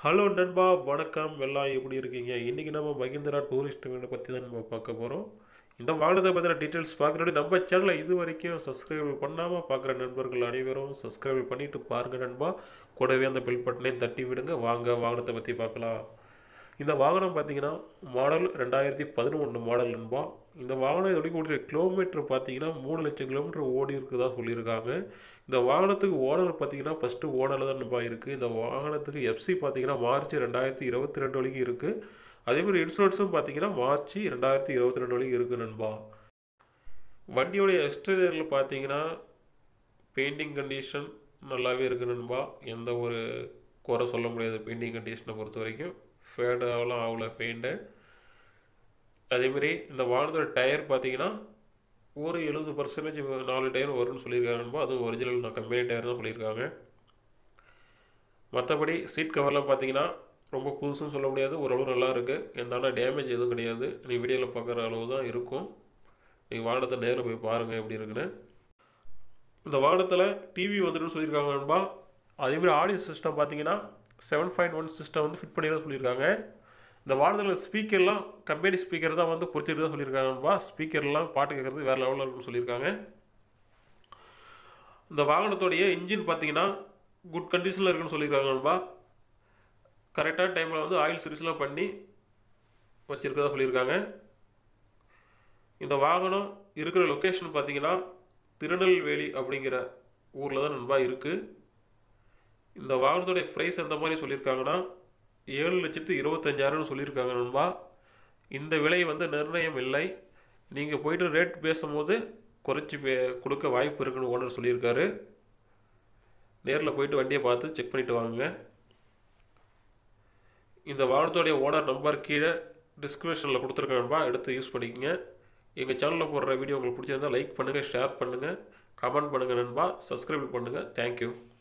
hello நண்பா வணக்கம் எல்லாம் எப்படி இருக்கீங்க இன்றைக்கி நம்ம மகிந்திரா டூரிஸ்ட் வீடை பற்றி தான் நம்ம பார்க்க போகிறோம் இந்த வாகனத்தை பற்றின டீட்டெயில்ஸ் பார்க்குறோம் நம்ம சேனலை இது வரைக்கும் சப்ஸ்கிரைப் பண்ணாமல் பார்க்குற நண்பர்கள் அனைவரும் சப்ஸ்கிரைப் பண்ணிவிட்டு பாருங்கள் நண்பா கூடவே அந்த பெல் பட்டனையும் தட்டி விடுங்க வாங்க வாகனத்தை பற்றி பார்க்கலாம் இந்த வாகனம் பார்த்தீங்கன்னா மாடல் ரெண்டாயிரத்தி பதினொன்று மாடல் நண்பா இந்த வாகனம் இதோட கூடிய கிலோமீட்டர் பார்த்தீங்கன்னா மூணு லட்சம் கிலோமீட்டர் ஓடி இருக்குதா சொல்லியிருக்காங்க இந்த வாகனத்துக்கு ஓனர் பார்த்தீங்கன்னா ஃபஸ்ட்டு ஓனரில் தான் நண்பா இருக்குது இந்த வாகனத்துக்கு எஃப்சி பார்த்தீங்கன்னா மார்ச் ரெண்டாயிரத்தி இருபத்தி ரெண்டு வரைக்கும் இருக்குது அதேமாதிரி இன்சூரன்ஸும் பார்த்தீங்கன்னா மார்ச் ரெண்டாயிரத்தி இருபத்தி ரெண்டு வரைக்கும் இருக்குது நண்பா வண்டியோடைய எக்ஸ்டீரியரில் பார்த்தீங்கன்னா பெயிண்டிங் கண்டிஷன் நல்லாவே இருக்குது நண்பா எந்த ஒரு குறை சொல்ல முடியாது பெயிண்டிங் கண்டிஷனை பொறுத்த வரைக்கும் ஃபேடு ஆகலாம் ஆகல பெயிண்ட்டு அதேமாரி இந்த வாகனத்தோட டயர் பார்த்தீங்கன்னா ஒரு எழுபது பர்சன்டேஜ் நாலு டயர் வரும்னு சொல்லியிருக்காங்க நண்பா அதுவும் ஒரிஜினல் நான் கம்பெனி டயர் தான் சொல்லியிருக்காங்க மற்றபடி சீட் கவர்லாம் பார்த்தீங்கன்னா ரொம்ப புதுசுன்னு சொல்ல முடியாது ஓரளவு நல்லா இருக்குது எந்த டேமேஜ் எதுவும் கிடையாது நீ வீடியோவில் பார்க்குற அளவு தான் இருக்கும் நீங்கள் வாகனத்தை நேரில் போய் பாருங்கள் எப்படி இருக்குன்னு இந்த வாகனத்தில் டிவி வந்துட்டுன்னு சொல்லியிருக்காங்க நண்பா அதேமாதிரி ஆடியோ சிஸ்டம் பார்த்தீங்கன்னா செவன் பாயிண்ட் ஒன் சிஸ்டம் வந்து ஃபிட் பண்ணி தான் சொல்லியிருக்காங்க இந்த வாகனத்தில் ஸ்பீக்கர்லாம் கம்பெனி ஸ்பீக்கர் தான் வந்து பொறுத்திட்டு தான் சொல்லியிருக்காங்க நண்பா ஸ்பீக்கர்லாம் பாட்டு கேட்குறது வேறு லெவலில் இருக்குன்னு சொல்லியிருக்காங்க இந்த வாகனத்தோடைய இன்ஜின் பார்த்தீங்கன்னா குட் கண்டிஷனில் இருக்குன்னு சொல்லியிருக்காங்க நண்பா கரெக்டான டைமில் வந்து ஆயில் சர்வீஸ்லாம் பண்ணி வச்சுருக்கதா சொல்லியிருக்காங்க இந்த வாகனம் இருக்கிற லொக்கேஷன் பார்த்தீங்கன்னா திருநெல்வேலி அப்படிங்கிற ஊரில் தான் நண்பா இருக்குது இந்த வாகனத்துடைய ப்ரைஸ் எந்த மாதிரி சொல்லியிருக்காங்கன்னா ஏழு லட்சத்து இருபத்தஞ்சாயிரம்னு சொல்லியிருக்காங்க நண்பா இந்த விலை வந்து நிர்ணயம் இல்லை நீங்கள் போயிட்டு ரேட் பேசும்போது குறைச்சி பே கொடுக்க வாய்ப்பு இருக்குன்னு ஓனர் சொல்லியிருக்காரு நேரில் போயிட்டு வண்டியை பார்த்து செக் பண்ணிவிட்டு வாங்குங்க இந்த வாகனத்துடைய ஓனர் நம்பர் கீழே டிஸ்கிரிப்ஷனில் கொடுத்துருக்கேன் நண்பா எடுத்து யூஸ் பண்ணிக்கோங்க எங்கள் சேனலில் போடுற வீடியோ உங்களுக்கு பிடிச்சிருந்தா லைக் பண்ணுங்கள் ஷேர் பண்ணுங்கள் கமெண்ட் பண்ணுங்கள் நண்பா சப்ஸ்கிரைப் பண்ணுங்கள் தேங்க்யூ